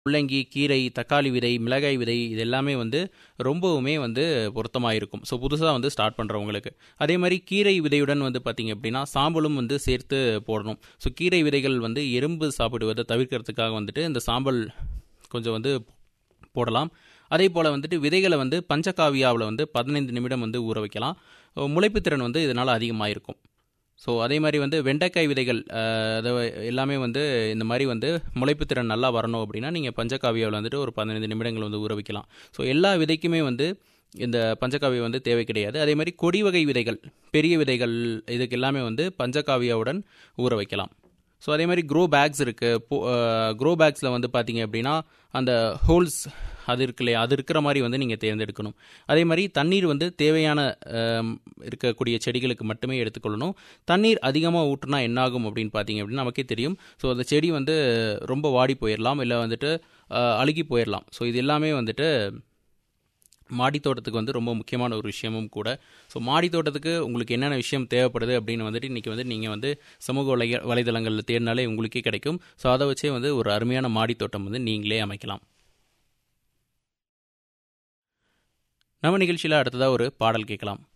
முள்ளங்கி கீரை தக்காளி விதை மிளகாய் விதை இது எல்லாமே வந்து ரொம்பவுமே வந்து பொருத்தமாக இருக்கும் ஸோ புதுசாக வந்து ஸ்டார்ட் பண்ணுறவங்களுக்கு அதே மாதிரி கீரை விதையுடன் வந்து பார்த்திங்க அப்படின்னா சாம்பலும் வந்து சேர்த்து போடணும் ஸோ கீரை விதைகள் வந்து எறும்பு சாப்பிடுவதை தவிர்க்கிறதுக்காக வந்துட்டு இந்த சாம்பல் கொஞ்சம் வந்து போடலாம் அதே போல் வந்துட்டு விதைகளை வந்து பஞ்சகாவியாவில் வந்து பதினைந்து நிமிடம் வந்து ஊற வைக்கலாம் முளைப்பு திறன் வந்து இதனால் அதிகமாக இருக்கும் ஸோ அதே மாதிரி வந்து வெண்டைக்காய் விதைகள் அதை எல்லாமே வந்து இந்த மாதிரி வந்து முளைப்பு திறன் நல்லா வரணும் அப்படின்னா நீங்கள் பஞ்சகாவியாவில் வந்துட்டு ஒரு பதினைந்து நிமிடங்கள் வந்து ஊற வைக்கலாம் ஸோ எல்லா விதைக்குமே வந்து இந்த பஞ்சகாவியம் வந்து தேவை கிடையாது அதே மாதிரி கொடி வகை விதைகள் பெரிய விதைகள் இதுக்கு எல்லாமே வந்து பஞ்சகாவியாவுடன் ஊற வைக்கலாம் ஸோ அதே மாதிரி க்ரோ பேக்ஸ் இருக்குது க்ரோ பேக்ஸில் வந்து பார்த்தீங்க அப்படின்னா அந்த ஹோல்ஸ் அது இருக்கு இல்லையா அது இருக்கிற மாதிரி வந்து நீங்கள் தேர்ந்தெடுக்கணும் அதே மாதிரி தண்ணீர் வந்து தேவையான இருக்கக்கூடிய செடிகளுக்கு மட்டுமே எடுத்துக்கொள்ளணும் தண்ணீர் அதிகமாக ஊற்றுனா என்னாகும் அப்படின்னு பார்த்தீங்க அப்படின்னா நமக்கே தெரியும் ஸோ அந்த செடி வந்து ரொம்ப வாடி போயிடலாம் இல்லை வந்துட்டு அழுகி போயிடலாம் ஸோ இது எல்லாமே வந்துட்டு மாடி தோட்டத்துக்கு வந்து ரொம்ப முக்கியமான ஒரு விஷயமும் கூட ஸோ மாடி தோட்டத்துக்கு உங்களுக்கு என்னென்ன விஷயம் தேவைப்படுது அப்படின்னு வந்துட்டு இன்றைக்கி வந்து நீங்கள் வந்து சமூக வலை வலைதளங்களில் தேடினாலே உங்களுக்கே கிடைக்கும் ஸோ அதை வச்சே வந்து ஒரு அருமையான மாடி தோட்டம் வந்து நீங்களே அமைக்கலாம் நம்ம நிகழ்ச்சியில் அடுத்ததாக ஒரு பாடல் கேட்கலாம்